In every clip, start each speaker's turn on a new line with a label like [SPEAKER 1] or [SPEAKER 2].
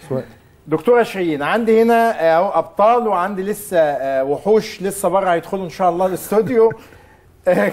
[SPEAKER 1] دكتوره شيرين عندي هنا آه، ابطال وعندي لسه آه، وحوش لسه بره هيدخلوا ان شاء الله الاستوديو آه،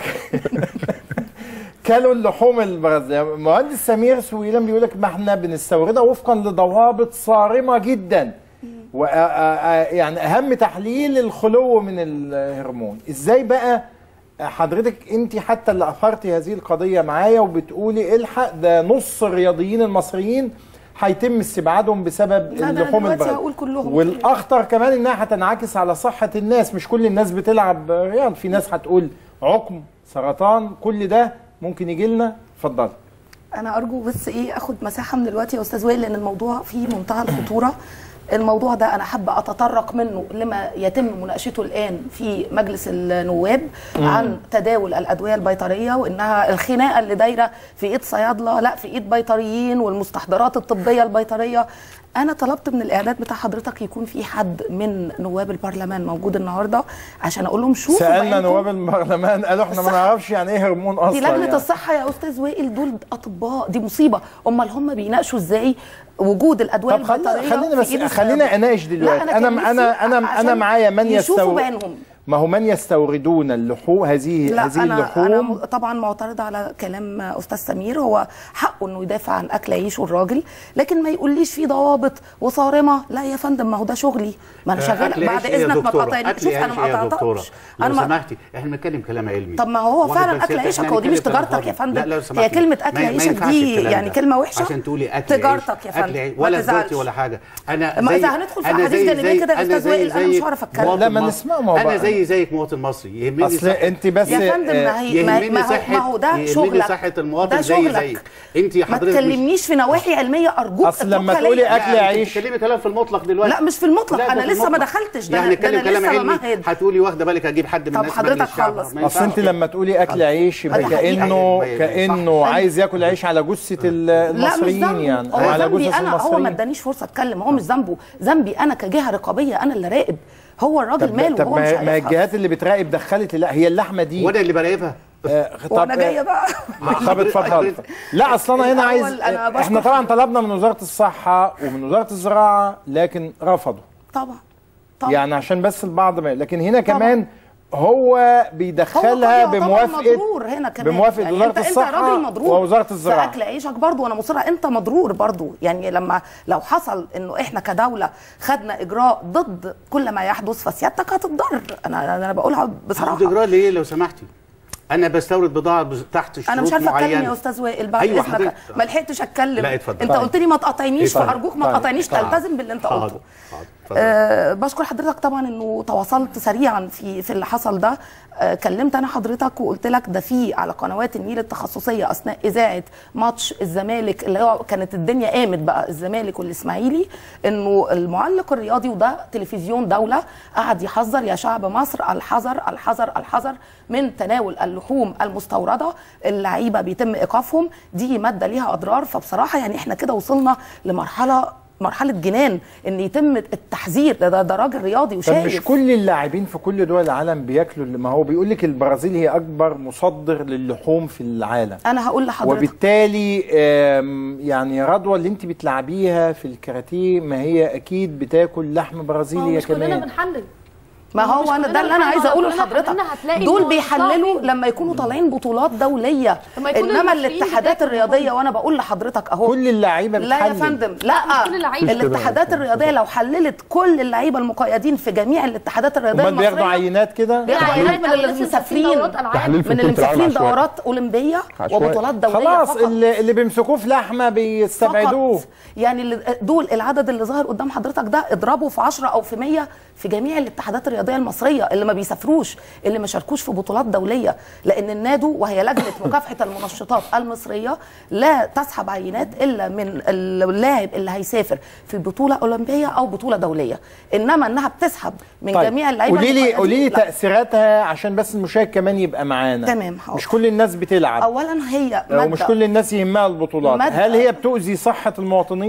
[SPEAKER 1] كلوا اللحوم البرازيليه مهندس سمير سويلم بيقول لك ما احنا بنستوردها وفقا لضوابط صارمه جدا و يعني اهم تحليل الخلو من الهرمون ازاي بقى حضرتك انت حتى اللي اثرتي هذه القضيه معايا وبتقولي الحق ده نص الرياضيين المصريين هيتم استبعادهم بسبب
[SPEAKER 2] لا، ده أنا
[SPEAKER 1] اللحوم
[SPEAKER 2] دلوقتي
[SPEAKER 1] البرازيليه
[SPEAKER 2] هقول كلهم.
[SPEAKER 1] والاخطر كمان انها هتنعكس على صحه الناس مش كل الناس بتلعب رياض في ناس هتقول عقم سرطان كل ده ممكن يجي لنا اتفضل
[SPEAKER 2] انا ارجو بس ايه اخد مساحه من الوقت يا استاذ وائل لان الموضوع فيه منتهى الخطوره الموضوع ده انا حابه اتطرق منه لما يتم مناقشته الان في مجلس النواب
[SPEAKER 3] مم.
[SPEAKER 2] عن تداول الادويه البيطريه وانها الخناقه اللي دايره في ايد صيادله لا في ايد بيطريين والمستحضرات الطبيه البيطريه انا طلبت من الاعداد بتاع حضرتك يكون في حد من نواب البرلمان موجود النهارده عشان اقول لهم شوفوا
[SPEAKER 1] سالنا
[SPEAKER 2] بعينكم
[SPEAKER 1] نواب البرلمان قالوا احنا ما
[SPEAKER 2] الصحة.
[SPEAKER 1] نعرفش يعني ايه هرمون اصلا
[SPEAKER 2] دي لجنه
[SPEAKER 1] يعني.
[SPEAKER 2] الصحه يا استاذ وائل دول اطباء دي مصيبه امال هم بيناقشوا ازاي وجود الادويه
[SPEAKER 1] طب خلينا
[SPEAKER 2] البيطريه
[SPEAKER 1] خلينا
[SPEAKER 2] في
[SPEAKER 1] بس
[SPEAKER 2] إيد
[SPEAKER 1] خلينا
[SPEAKER 2] الصيادلة.
[SPEAKER 1] اناقش دلوقتي
[SPEAKER 2] لا،
[SPEAKER 1] انا
[SPEAKER 2] كان
[SPEAKER 1] انا
[SPEAKER 2] نفسي
[SPEAKER 1] انا انا
[SPEAKER 2] عشان
[SPEAKER 1] معايا من
[SPEAKER 2] يشوفوا
[SPEAKER 1] يستورد
[SPEAKER 2] بعينهم
[SPEAKER 1] ما هو من يستوردون اللحوم هذه
[SPEAKER 2] لا
[SPEAKER 1] هذه
[SPEAKER 2] انا
[SPEAKER 1] اللحوم
[SPEAKER 2] انا م- طبعا معترضه على كلام استاذ سمير هو حقه انه يدافع عن اكل عيشه الراجل لكن ما يقوليش في ضوابط وصارمه لا يا فندم ما هو ده شغلي ما انا
[SPEAKER 4] أكل
[SPEAKER 2] شغاله بعد
[SPEAKER 4] عيش إيه يا
[SPEAKER 2] اذنك ما
[SPEAKER 4] دكتورة؟
[SPEAKER 2] تقاطعنيش
[SPEAKER 4] أكل
[SPEAKER 2] شوف انا
[SPEAKER 4] عيش
[SPEAKER 2] ما
[SPEAKER 4] إيه يا دكتورة؟
[SPEAKER 2] قاطعتش
[SPEAKER 4] لو
[SPEAKER 2] انا ما
[SPEAKER 4] سمحتي احنا بنتكلم كلام علمي
[SPEAKER 2] طب ما هو
[SPEAKER 4] واخد
[SPEAKER 2] فعلا
[SPEAKER 4] بالك
[SPEAKER 2] اكل
[SPEAKER 4] سيادتك؟
[SPEAKER 2] عيشك
[SPEAKER 4] إحنا
[SPEAKER 2] هو دي مش
[SPEAKER 4] بنتكلم كلام
[SPEAKER 2] تجارتك يا
[SPEAKER 4] فاضي.
[SPEAKER 2] فندم
[SPEAKER 4] لا لو
[SPEAKER 2] هي
[SPEAKER 4] سمحتي.
[SPEAKER 2] كلمه اكل
[SPEAKER 4] ما- ما
[SPEAKER 2] عيشك
[SPEAKER 4] ينفعش
[SPEAKER 2] دي
[SPEAKER 4] الكلام
[SPEAKER 2] يعني
[SPEAKER 4] ده.
[SPEAKER 2] كلمه وحشه
[SPEAKER 4] عشان تقولي اكل
[SPEAKER 2] تجارتك يا
[SPEAKER 4] عيش.
[SPEAKER 2] فندم
[SPEAKER 4] اكل عيش
[SPEAKER 2] ما
[SPEAKER 4] ولا
[SPEAKER 2] تزعلش.
[SPEAKER 4] تجارتي ولا حاجه انا
[SPEAKER 2] ما
[SPEAKER 4] زي
[SPEAKER 2] إذا هندخل في
[SPEAKER 4] أنا
[SPEAKER 2] أحاديث
[SPEAKER 4] زي-
[SPEAKER 2] جانبية
[SPEAKER 4] زي-
[SPEAKER 2] كده يا
[SPEAKER 4] أنا
[SPEAKER 2] أستاذ
[SPEAKER 4] زي-
[SPEAKER 2] وائل، أنا مش
[SPEAKER 4] زيك
[SPEAKER 2] هعرف أتكلم.
[SPEAKER 4] مواطن
[SPEAKER 1] لا، ما
[SPEAKER 4] مصري.
[SPEAKER 1] نسمعه ما هو
[SPEAKER 4] انا
[SPEAKER 1] بقى.
[SPEAKER 4] زي زيك مواطن مصري يهمني
[SPEAKER 1] أصل
[SPEAKER 4] صحة-
[SPEAKER 1] أنت بس-
[SPEAKER 2] يا فندم ما هي ما
[SPEAKER 4] يهمني
[SPEAKER 2] ما هو,
[SPEAKER 4] صحة
[SPEAKER 2] ما هو ده
[SPEAKER 4] يهمني
[SPEAKER 2] شغلك
[SPEAKER 4] صحة المواطن
[SPEAKER 2] ده
[SPEAKER 4] زي
[SPEAKER 2] شغلك.
[SPEAKER 4] زيك انت
[SPEAKER 2] ما
[SPEAKER 4] حضرتك مش-
[SPEAKER 2] تكلمنيش في نواحي علميه ارجوك
[SPEAKER 1] أصل لما
[SPEAKER 2] اتركها
[SPEAKER 1] تقولي
[SPEAKER 2] ليا.
[SPEAKER 1] أكل
[SPEAKER 4] لا،
[SPEAKER 1] عيش-
[SPEAKER 4] انت بتتكلمي كلام في المطلق دلوقتي
[SPEAKER 2] لا مش في المطلق
[SPEAKER 4] لا، ده
[SPEAKER 2] انا
[SPEAKER 4] في
[SPEAKER 2] لسه ما
[SPEAKER 4] المطلق.
[SPEAKER 2] دخلتش ده
[SPEAKER 4] يعني
[SPEAKER 2] أنا- ده
[SPEAKER 4] نتكلم
[SPEAKER 2] انا
[SPEAKER 4] كلام
[SPEAKER 2] لسه
[SPEAKER 4] علمي
[SPEAKER 2] بمهد
[SPEAKER 4] هتقولي واخده بالك اجيب حد من
[SPEAKER 2] طب
[SPEAKER 4] الناس
[SPEAKER 2] حضرتك
[SPEAKER 4] مجلس الشعب.
[SPEAKER 2] خلص.
[SPEAKER 4] ما
[SPEAKER 1] اصل انت
[SPEAKER 4] ينفعش.
[SPEAKER 1] لما تقولي اكل عيش يبقى
[SPEAKER 2] دي حقيقة.
[SPEAKER 1] كانه
[SPEAKER 4] ما- ما-
[SPEAKER 1] كانه
[SPEAKER 2] صح.
[SPEAKER 1] عايز ياكل عيش على جثه ال-
[SPEAKER 2] لا مش
[SPEAKER 1] المصريين
[SPEAKER 2] ذنبه
[SPEAKER 1] يعني
[SPEAKER 2] هو
[SPEAKER 1] على
[SPEAKER 2] ذنبي
[SPEAKER 1] جثث
[SPEAKER 2] انا هو ما
[SPEAKER 1] المصريين
[SPEAKER 2] ادانيش فرصه اتكلم هو مش ذنبه ذنبي انا كجهه رقابيه انا اللي راقب هو الراجل
[SPEAKER 1] طب,
[SPEAKER 2] ماله
[SPEAKER 1] طب
[SPEAKER 2] هو مش
[SPEAKER 1] ما ما
[SPEAKER 2] هيفهم.
[SPEAKER 1] الجهات اللي بتراقب دخلت لا هي اللحمه دي
[SPEAKER 4] وانا اللي براقبها
[SPEAKER 1] آه، طب
[SPEAKER 2] وانا جايه
[SPEAKER 1] آه،
[SPEAKER 2] بقى
[SPEAKER 1] طب اتفضل لا اصل انا هنا عايز
[SPEAKER 2] الأول أنا بشكر
[SPEAKER 1] احنا طبعا طلبنا من وزاره الصحه ومن وزاره الزراعه لكن رفضوا
[SPEAKER 2] طبعا طبعا
[SPEAKER 1] يعني عشان بس البعض ما لكن هنا
[SPEAKER 2] طبعا.
[SPEAKER 1] كمان هو
[SPEAKER 2] هو
[SPEAKER 1] بيدخلها
[SPEAKER 2] قد يعتبر
[SPEAKER 1] بموافقه
[SPEAKER 2] مضرور هنا كمان
[SPEAKER 1] بموافقه
[SPEAKER 2] يعني
[SPEAKER 1] وزاره
[SPEAKER 2] انت
[SPEAKER 1] الصحه
[SPEAKER 2] انت راجل مضرور
[SPEAKER 1] ووزاره الزراعه
[SPEAKER 2] فاكل عيشك برضه وانا مصره انت مضرور برضه يعني لما لو حصل انه احنا كدوله خدنا اجراء ضد كل ما يحدث فسيادتك هتتضرر انا انا بقولها بصراحه
[SPEAKER 4] هاخد اجراء ليه لو سمحتي انا بستورد بضاعه بز- تحت شروط
[SPEAKER 2] انا مش عارفه اتكلم
[SPEAKER 4] معينة.
[SPEAKER 2] يا استاذ وائل بعد
[SPEAKER 4] أيوة
[SPEAKER 2] اذنك
[SPEAKER 4] حضرتك.
[SPEAKER 2] ما لحقتش اتكلم
[SPEAKER 4] لا، اتفضل.
[SPEAKER 2] انت
[SPEAKER 4] طيب.
[SPEAKER 2] قلت لي ما تقاطعنيش
[SPEAKER 4] طيب.
[SPEAKER 2] فارجوك ما
[SPEAKER 1] طيب.
[SPEAKER 2] تقاطعنيش
[SPEAKER 4] طيب.
[SPEAKER 2] تلتزم باللي انت
[SPEAKER 4] حاضر
[SPEAKER 2] قلته
[SPEAKER 4] حاضر اتفضل.
[SPEAKER 2] أه بشكر حضرتك طبعا انه تواصلت سريعا في في اللي حصل ده أه كلمت انا حضرتك وقلت لك ده في على قنوات النيل التخصصيه اثناء اذاعه ماتش الزمالك اللي هو كانت الدنيا قامت بقى الزمالك والاسماعيلي انه المعلق الرياضي وده تلفزيون دوله قعد يحذر يا شعب مصر الحذر الحذر الحذر من تناول اللحوم المستورده اللعيبه بيتم ايقافهم دي ماده ليها اضرار فبصراحه يعني احنا كده وصلنا لمرحله مرحله جنان ان يتم التحذير ده ده, ده راجل رياضي
[SPEAKER 1] طب
[SPEAKER 2] وشايف
[SPEAKER 1] مش كل اللاعبين في كل دول العالم بياكلوا اللي- ما هو بيقول لك البرازيل هي اكبر مصدر للحوم في العالم
[SPEAKER 2] انا هقول لحضرتك
[SPEAKER 1] وبالتالي آم، يعني رضوى اللي انت بتلعبيها في الكاراتيه ما هي اكيد بتاكل لحم
[SPEAKER 5] ما هو
[SPEAKER 1] برازيلي
[SPEAKER 5] مش كلنا
[SPEAKER 1] كمان
[SPEAKER 5] بنحلل
[SPEAKER 2] ما
[SPEAKER 5] مش
[SPEAKER 2] هو انا
[SPEAKER 5] كلنا
[SPEAKER 2] ده اللي انا
[SPEAKER 5] بنحلل،
[SPEAKER 2] عايزه اقوله
[SPEAKER 5] كلنا-
[SPEAKER 2] لحضرتك
[SPEAKER 5] كلنا هتلاقي
[SPEAKER 2] دول
[SPEAKER 5] إنه
[SPEAKER 2] بيحللوا
[SPEAKER 5] صعب.
[SPEAKER 2] لما يكونوا طالعين بطولات دوليه
[SPEAKER 5] لما يكون
[SPEAKER 2] انما
[SPEAKER 5] المصريين
[SPEAKER 2] الاتحادات
[SPEAKER 5] بتاكل
[SPEAKER 2] الرياضيه وانا بقول لحضرتك اهو
[SPEAKER 1] كل اللعيبه
[SPEAKER 2] لا يا
[SPEAKER 1] بتحلل
[SPEAKER 2] فندم لا
[SPEAKER 5] مش كل اللعيبة.
[SPEAKER 2] الاتحادات الرياضيه لو حللت كل اللعيبه المقيدين في جميع الاتحادات الرياضيه
[SPEAKER 1] امال بياخدوا
[SPEAKER 2] المصريه
[SPEAKER 1] عينات كده
[SPEAKER 2] بياخدوا
[SPEAKER 5] تحليل-
[SPEAKER 2] عينات من اللي
[SPEAKER 5] تحليل في
[SPEAKER 2] مسافرين
[SPEAKER 5] دورات ألعاب.
[SPEAKER 3] تحليل في
[SPEAKER 2] من اللي
[SPEAKER 3] بطولة العالم
[SPEAKER 2] مسافرين
[SPEAKER 3] عشوائي.
[SPEAKER 2] دورات اولمبيه
[SPEAKER 3] عشوائي.
[SPEAKER 2] وبطولات دوليه
[SPEAKER 1] خلاص
[SPEAKER 2] فقط.
[SPEAKER 1] اللي, اللي بيمسكوه في لحمه بيستبعدوه
[SPEAKER 2] فقط. يعني اللي- دول العدد اللي ظاهر قدام حضرتك ده اضربه في 10 او في 100 في جميع الاتحادات الرياضيه المصريه اللي ما بيسافروش اللي ما شاركوش في بطولات دوليه لان النادو وهي لجنه مكافحه المنشطات المصريه لا تسحب عينات الا من اللاعب اللي هيسافر في بطوله اولمبيه او بطوله دوليه انما انها بتسحب من
[SPEAKER 1] طيب
[SPEAKER 2] جميع اللعيبه
[SPEAKER 1] قولي لي
[SPEAKER 2] المقيدين،
[SPEAKER 1] قولي لي
[SPEAKER 2] لا.
[SPEAKER 1] تاثيراتها عشان بس المشاهد كمان يبقى معانا
[SPEAKER 2] تمام، حاضر.
[SPEAKER 1] مش كل الناس بتلعب
[SPEAKER 2] اولا هي
[SPEAKER 1] ومش
[SPEAKER 2] مادة-
[SPEAKER 1] كل الناس يهمها البطولات
[SPEAKER 2] مادة-
[SPEAKER 1] هل هي بتؤذي صحه المواطنين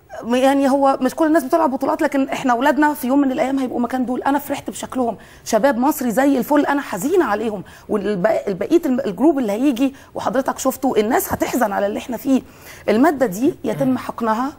[SPEAKER 2] يعني هو مش كل الناس بتلعب بطولات لكن احنا اولادنا في يوم من الايام هيبقوا مكان دول انا فرحت بشكلهم شباب مصري زي الفل انا حزينه عليهم والبقيه الجروب اللي هيجي وحضرتك شفته الناس هتحزن على اللي احنا فيه الماده دي يتم حقنها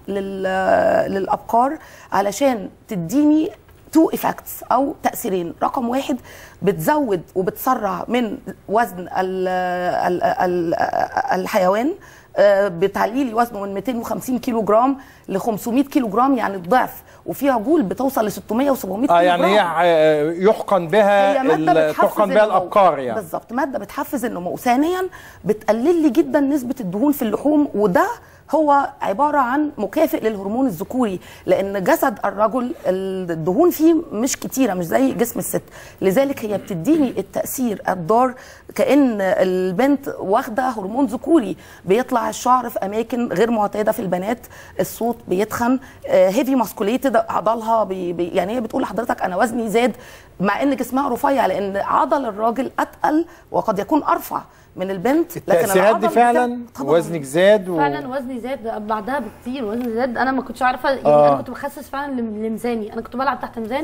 [SPEAKER 2] لل- للابقار علشان تديني تو افكتس او تاثيرين رقم واحد بتزود وبتسرع من وزن ال ال ال الحيوان آه، بتعلي لي وزنه من 250 كيلو جرام ل 500 كيلو جرام يعني الضعف وفيها جول بتوصل ل 600 و700 كيلو
[SPEAKER 1] اه يعني
[SPEAKER 2] جرام.
[SPEAKER 1] هي آه، يحقن بها
[SPEAKER 2] هي ماده
[SPEAKER 1] ال-
[SPEAKER 2] بتحفز
[SPEAKER 1] تحقن بها
[SPEAKER 2] النمو.
[SPEAKER 1] الابقار يعني
[SPEAKER 2] بالظبط ماده بتحفز النمو ثانيا بتقلل لي جدا نسبه الدهون في اللحوم وده هو عباره عن مكافئ للهرمون الذكوري لان جسد الرجل الدهون فيه مش كتيره مش زي جسم الست لذلك هي بتديني التاثير الضار كان البنت واخده هرمون ذكوري بيطلع الشعر في اماكن غير معتاده في البنات الصوت بيتخن هيفي ماسكوليتد عضلها بي بي يعني هي بتقول لحضرتك انا وزني زاد مع ان جسمها رفيع لان عضل الراجل اتقل وقد يكون ارفع من البنت لكن
[SPEAKER 1] التاثيرات دي
[SPEAKER 2] العضل
[SPEAKER 1] فعلا
[SPEAKER 2] بتاعه- طبعاً.
[SPEAKER 1] وزنك زاد و...
[SPEAKER 3] فعلا وزني زاد بعدها بكتير وزني زاد انا ما كنتش عارفه يعني
[SPEAKER 1] آه.
[SPEAKER 3] انا كنت بخسس فعلا لم- لميزاني انا كنت بلعب تحت ميزان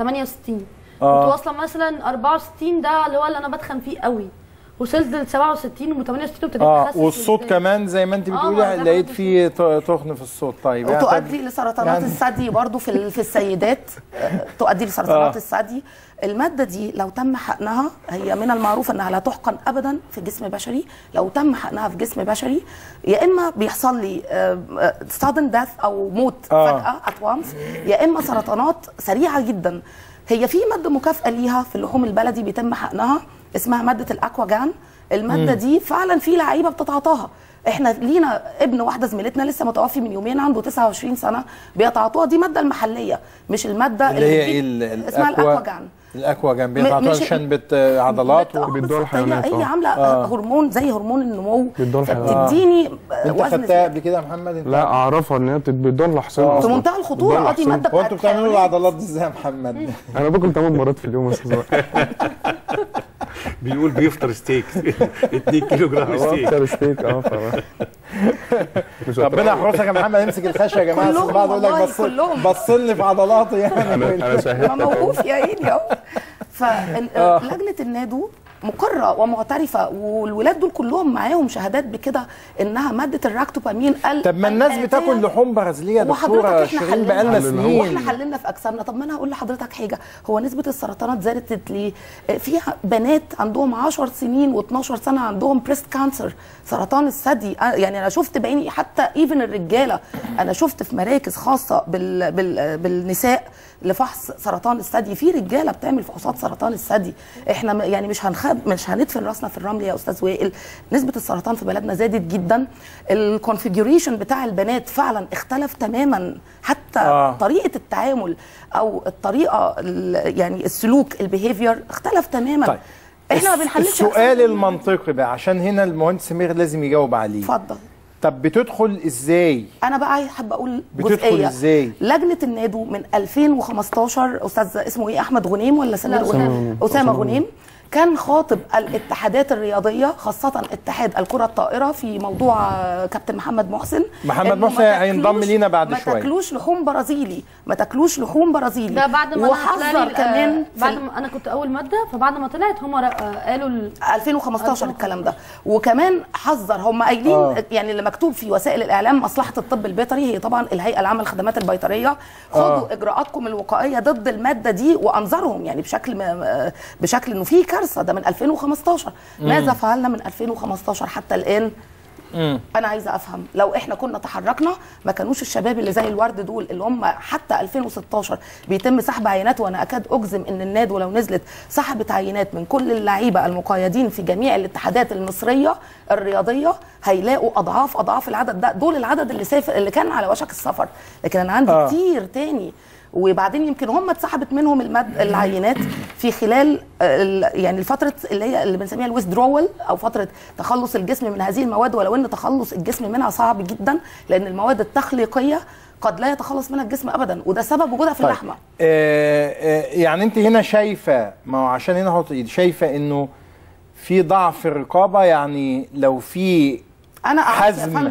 [SPEAKER 3] 68
[SPEAKER 1] آه.
[SPEAKER 3] كنت واصله مثلا 64 ده اللي هو اللي انا بتخن فيه قوي وصلت ل 67 و 68 وابتديت
[SPEAKER 1] اه
[SPEAKER 3] اخسس
[SPEAKER 1] والصوت
[SPEAKER 3] لقدام.
[SPEAKER 1] كمان زي ما انت
[SPEAKER 3] آه،
[SPEAKER 1] بتقولي
[SPEAKER 3] ما ده
[SPEAKER 1] لقيت
[SPEAKER 3] برضه
[SPEAKER 1] فيه ت- تخن في الصوت طيب يعني
[SPEAKER 2] وتؤدي
[SPEAKER 1] طب-
[SPEAKER 2] لسرطانات
[SPEAKER 1] يعني-
[SPEAKER 2] الثدي برضو في ال- في السيدات آه، تؤدي لسرطانات
[SPEAKER 1] آه.
[SPEAKER 2] الثدي الماده دي لو تم حقنها هي من المعروف انها لا تحقن ابدا في جسم بشري لو تم حقنها في جسم بشري يا اما بيحصل لي سادن ديث او موت
[SPEAKER 1] آه.
[SPEAKER 2] فجاه ات وانس يا اما سرطانات سريعه جدا هي في ماده مكافاه ليها في اللحوم البلدي بيتم حقنها اسمها ماده الاكواجان الماده دي فعلا في لعيبه بتتعاطاها احنا لينا ابن واحده زميلتنا لسه متوفي من يومين عنده 29 سنه بيتعاطوها دي الماده المحليه مش الماده
[SPEAKER 1] اللي هي ايه
[SPEAKER 2] بتجيب-
[SPEAKER 1] ال-
[SPEAKER 2] اسمها
[SPEAKER 1] الأكوا-
[SPEAKER 2] الاكواجان
[SPEAKER 1] الاكواجان بيتعاطوها
[SPEAKER 2] مش-
[SPEAKER 1] عشان بت عضلات
[SPEAKER 2] بت- آه،
[SPEAKER 1] و...
[SPEAKER 5] بيدوها
[SPEAKER 2] بالظبط. هي-
[SPEAKER 5] الحيوانات،
[SPEAKER 2] هي
[SPEAKER 5] آه.
[SPEAKER 2] عامله
[SPEAKER 1] آه.
[SPEAKER 2] هرمون زي هرمون النمو
[SPEAKER 5] بيدوها الحيوانات.
[SPEAKER 2] فبتديني
[SPEAKER 1] انت
[SPEAKER 2] وزن
[SPEAKER 1] خدتها
[SPEAKER 2] زيادة.
[SPEAKER 1] قبل كده يا محمد انت
[SPEAKER 5] لا اعرفها ان هي بتدل لحسين
[SPEAKER 1] آه.
[SPEAKER 2] في
[SPEAKER 5] اصلا
[SPEAKER 2] منتهى الخطوره
[SPEAKER 5] بتدل
[SPEAKER 2] اه دي
[SPEAKER 5] لحسين.
[SPEAKER 2] ماده
[SPEAKER 1] هو انتوا
[SPEAKER 2] بتاعت
[SPEAKER 1] بتعملوا
[SPEAKER 2] حيوانات.
[SPEAKER 1] العضلات دي ازاي يا محمد؟
[SPEAKER 5] انا باكل 8 مرات في اليوم يا استاذ وائل.
[SPEAKER 4] بيقول بيفطر ستيك 2 كيلو جرام
[SPEAKER 5] هو
[SPEAKER 4] ستيك
[SPEAKER 5] افطر ستيك اه ف- مش
[SPEAKER 1] ربنا
[SPEAKER 5] هتعرف.
[SPEAKER 1] يحرسك يا محمد امسك الخشب يا جماعه
[SPEAKER 2] كلهم
[SPEAKER 1] أصل بعض يقول لك
[SPEAKER 2] والله،
[SPEAKER 1] بص
[SPEAKER 2] كلهم.
[SPEAKER 1] بصلني في عضلاتي يعني
[SPEAKER 5] انا انا شاهدت
[SPEAKER 2] ما موقوف يا عيني اهو فلجنه النادو مقرة ومعترفة والولاد دول كلهم معاهم شهادات بكده انها مادة الراكتوبامين ال-
[SPEAKER 1] طب ما الناس
[SPEAKER 2] الآتية
[SPEAKER 1] بتاكل لحوم برازيليه يا
[SPEAKER 2] وحضرتك
[SPEAKER 1] دكتوره
[SPEAKER 2] احنا
[SPEAKER 1] شيرين بقالنا
[SPEAKER 2] حللنا
[SPEAKER 1] سنين
[SPEAKER 2] واحنا حللنا في اجسامنا طب ما انا هقول لحضرتك حاجه هو نسبه السرطانات زادت ليه آه، فيها بنات عندهم 10 سنين و12 سنه عندهم بريست كانسر سرطان الثدي آه، يعني انا شفت بعيني حتى ايفن الرجاله انا شفت في مراكز خاصه بال بال بالنساء لفحص سرطان الثدي في رجاله بتعمل فحوصات سرطان الثدي احنا م- يعني مش هنخب مش هندفن راسنا في الرمل يا استاذ وائل نسبه السرطان في بلدنا زادت جدا الكونفيجوريشن بتاع البنات فعلا اختلف تماما حتى
[SPEAKER 1] آه.
[SPEAKER 2] آه. طريقه التعامل او الطريقه ال- يعني السلوك البيهيفير اختلف تماما
[SPEAKER 1] طيب
[SPEAKER 2] احنا ما بنحللش
[SPEAKER 1] السؤال
[SPEAKER 2] أجسام.
[SPEAKER 1] المنطقي بقى عشان هنا المهندس سمير لازم يجاوب عليه
[SPEAKER 2] اتفضل
[SPEAKER 1] طب بتدخل ازاي
[SPEAKER 2] انا بقى حابه اقول
[SPEAKER 1] بتدخل
[SPEAKER 2] جزئيه
[SPEAKER 1] إزاي؟
[SPEAKER 2] لجنه النادو من 2015 استاذ اسمه ايه احمد غنيم ولا سمير
[SPEAKER 3] لا،
[SPEAKER 2] غنيم
[SPEAKER 3] أسامة.
[SPEAKER 2] اسامه غنيم كان خاطب الاتحادات الرياضيه خاصه اتحاد الكره الطائره في موضوع آه، كابتن محمد محسن
[SPEAKER 1] محمد
[SPEAKER 2] إنه ما
[SPEAKER 1] محسن هينضم
[SPEAKER 2] تاكلوش-
[SPEAKER 1] لينا بعد
[SPEAKER 2] ما
[SPEAKER 1] شوية.
[SPEAKER 2] تاكلوش لحوم برازيلي ما تاكلوش لحوم برازيلي
[SPEAKER 3] ده بعد ما أنا طلع
[SPEAKER 2] وحذر
[SPEAKER 3] لي-
[SPEAKER 2] كمان
[SPEAKER 3] آه،
[SPEAKER 2] في
[SPEAKER 3] بعد ما انا كنت اول ماده فبعد ما طلعت هم قالوا ال-
[SPEAKER 2] 2015 الكلام ده وكمان حذر هم قايلين
[SPEAKER 1] آه.
[SPEAKER 2] آه. يعني اللي مكتوب في وسائل الاعلام مصلحه الطب البيطري هي طبعا الهيئه العامه للخدمات البيطريه خدوا
[SPEAKER 1] آه.
[SPEAKER 2] آه. اجراءاتكم الوقائيه ضد الماده دي وانذرهم يعني بشكل ما بشكل انه في كارثه ده من 2015 ماذا فعلنا من 2015 حتى الان انا عايزه افهم لو احنا كنا تحركنا ما كانوش الشباب اللي زي الورد دول اللي هم حتى 2016 بيتم سحب عينات وانا اكاد اجزم ان النادو لو نزلت سحبت عينات من كل اللعيبه المقيدين في جميع الاتحادات المصريه الرياضيه هيلاقوا اضعاف اضعاف العدد ده دول العدد اللي سافر اللي كان على وشك السفر لكن انا عندي
[SPEAKER 1] آه.
[SPEAKER 2] آه. كتير تاني وبعدين يمكن هم اتسحبت منهم المد... العينات في خلال ال- يعني الفتره اللي هي اللي بنسميها الويزدرول او فتره تخلص الجسم من هذه المواد ولو ان تخلص الجسم منها صعب جدا لان المواد التخليقيه قد لا يتخلص منها الجسم ابدا وده سبب وجودها في
[SPEAKER 1] طيب.
[SPEAKER 2] اللحمه
[SPEAKER 1] آه آه يعني انت هنا شايفه ما هو عشان هنا احط ايدي شايفه انه في ضعف الرقابه يعني لو في
[SPEAKER 2] انا قعدت يا
[SPEAKER 1] حزم.
[SPEAKER 2] فندم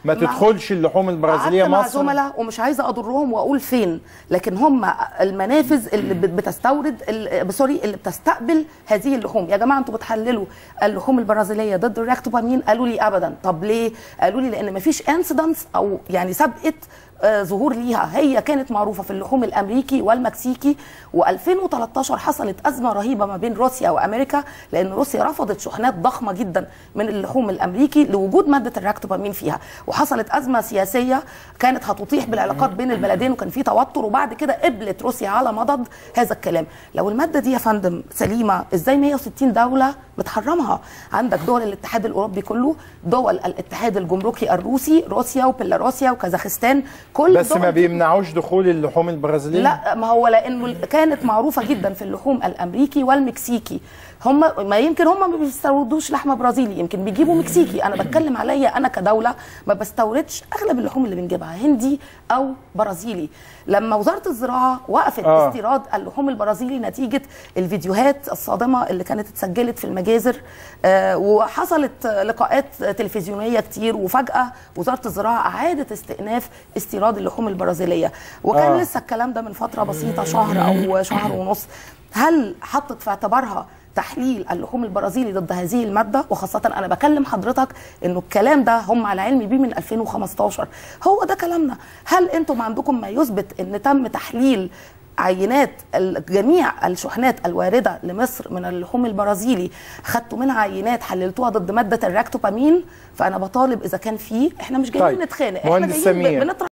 [SPEAKER 1] ما
[SPEAKER 2] مع-
[SPEAKER 1] تدخلش اللحوم البرازيليه
[SPEAKER 2] قعدت مع
[SPEAKER 1] مصر
[SPEAKER 2] زملاء ومش عايزه اضرهم واقول فين لكن هم المنافذ اللي بت- بتستورد ال- سوري اللي بتستقبل هذه اللحوم يا جماعه انتوا بتحللوا اللحوم البرازيليه ضد الراكتوبامين قالوا لي ابدا طب ليه قالوا لي لان مفيش انسيدنس او يعني سبقت آه، ظهور ليها هي كانت معروفه في اللحوم الامريكي والمكسيكي و2013 حصلت ازمه رهيبه ما بين روسيا وامريكا لان روسيا رفضت شحنات ضخمه جدا من اللحوم الامريكي لوجود ماده الراكتوبامين فيها وحصلت ازمه سياسيه كانت هتطيح بالعلاقات بين البلدين وكان في توتر وبعد كده قبلت روسيا على مضض هذا الكلام لو الماده دي يا فندم سليمه ازاي 160 دوله بتحرمها عندك دول الاتحاد الاوروبي كله دول الاتحاد الجمركي الروسي روسيا وبيلاروسيا وكازاخستان كل
[SPEAKER 1] بس
[SPEAKER 2] دول
[SPEAKER 1] ما
[SPEAKER 2] دي-
[SPEAKER 1] بيمنعوش دخول اللحوم البرازيليه
[SPEAKER 2] لا ما هو لانه ال- كانت معروفه جدا في اللحوم الامريكي والمكسيكي هم ما يمكن هم ما بيستوردوش لحمه برازيلي يمكن بيجيبوا مكسيكي انا بتكلم عليا انا كدوله ما بستوردش اغلب اللحوم اللي بنجيبها هندي او برازيلي لما وزاره الزراعه وقفت
[SPEAKER 1] آه.
[SPEAKER 2] آه. استيراد اللحوم البرازيلي نتيجه الفيديوهات الصادمه اللي كانت اتسجلت في المجازر آه وحصلت لقاءات تلفزيونيه كتير وفجاه وزاره الزراعه اعادت استئناف استيراد اللحوم البرازيليه وكان
[SPEAKER 1] آه.
[SPEAKER 2] آه. لسه الكلام ده من فتره بسيطه شهر او شهر ونص هل حطت في اعتبارها تحليل اللحوم البرازيلي ضد هذه الماده وخاصه انا بكلم حضرتك انه الكلام ده هم على علم بيه من 2015 هو ده كلامنا هل انتم عندكم ما يثبت ان تم تحليل عينات ال- جميع الشحنات الوارده لمصر من اللحوم البرازيلي خدتوا منها عينات حللتوها ضد ماده الراكتوبامين فانا بطالب اذا كان في احنا مش جايين
[SPEAKER 1] طيب.
[SPEAKER 2] نتخانق احنا
[SPEAKER 1] مهندس
[SPEAKER 2] جايين
[SPEAKER 1] سمير.
[SPEAKER 2] بنطرح